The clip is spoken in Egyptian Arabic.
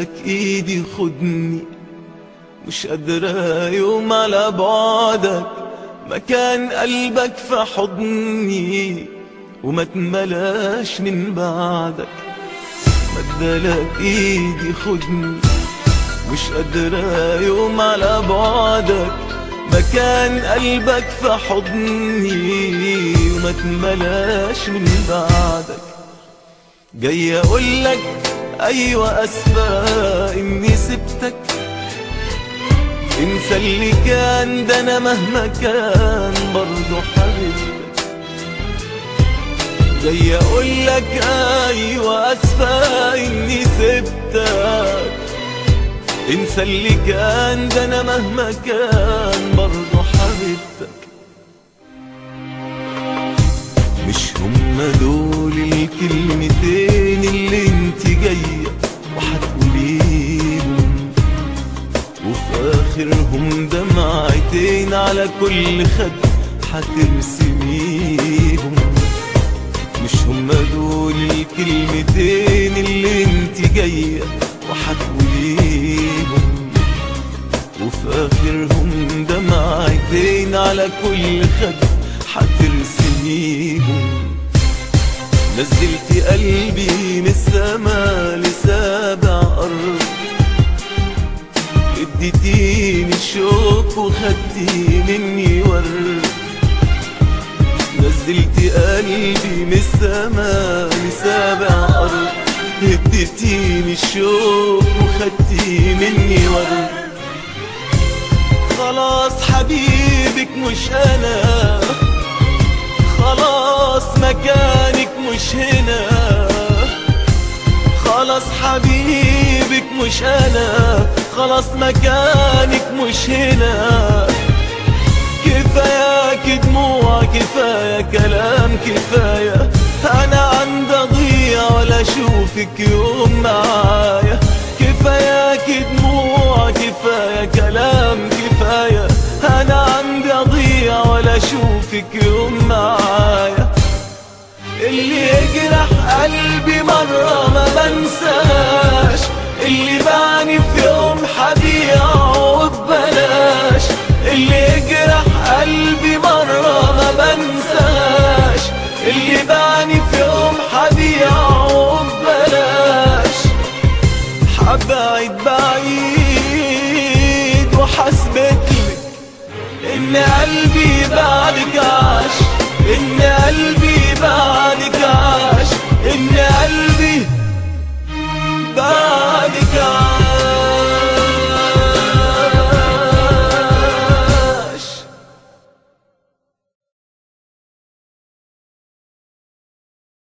مدلك ايدي خدني مش قادرة يوم على بعدك مكان قلبك في حضني وما تملاش من بعدك مدلك ايدي خدني مش قادرة يوم على بعدك مكان قلبك في حضني وما تملاش من بعدك جاي اقولك ايوه اسفة اني سبتك انسى اللي كان ده انا مهما كان برضه حبيبتك جاي اقولك ايوه اسفة اني سبتك انسى اللي كان ده انا مهما كان برضه حبيبتك مش هما دول الكلمتين اللي انت جاية وهتقوليهم وفي اخرهم دمعتين على كل خد هترسميهم مش هما دول الكلمتين اللي انت جاية وهتقوليهم وفي اخرهم دمعتين على كل خد هترسميهم نزلت قلبي من السما لسابع أرض اديتيني الشوق وخدتي مني ورد نزلت قلبي من السما لسابع أرض اديتيني الشوق وخدتي مني ورد خلاص حبيبك مش أنا خلاص مكانك مش هنا خلاص حبيبك مش انا خلاص مكانك مش هنا كفاياك دموع كفاية كلام كفاية انا عندي اضيع ولا اشوفك يوم معايا كفاياك دموع كفاية كلام كفاية انا عندي اضيع ولا اشوفك يوم معايا اللي يجرح قلبي مرة ما بنساش اللي بعني في يوم حبيعه وببلاش اللي يجرح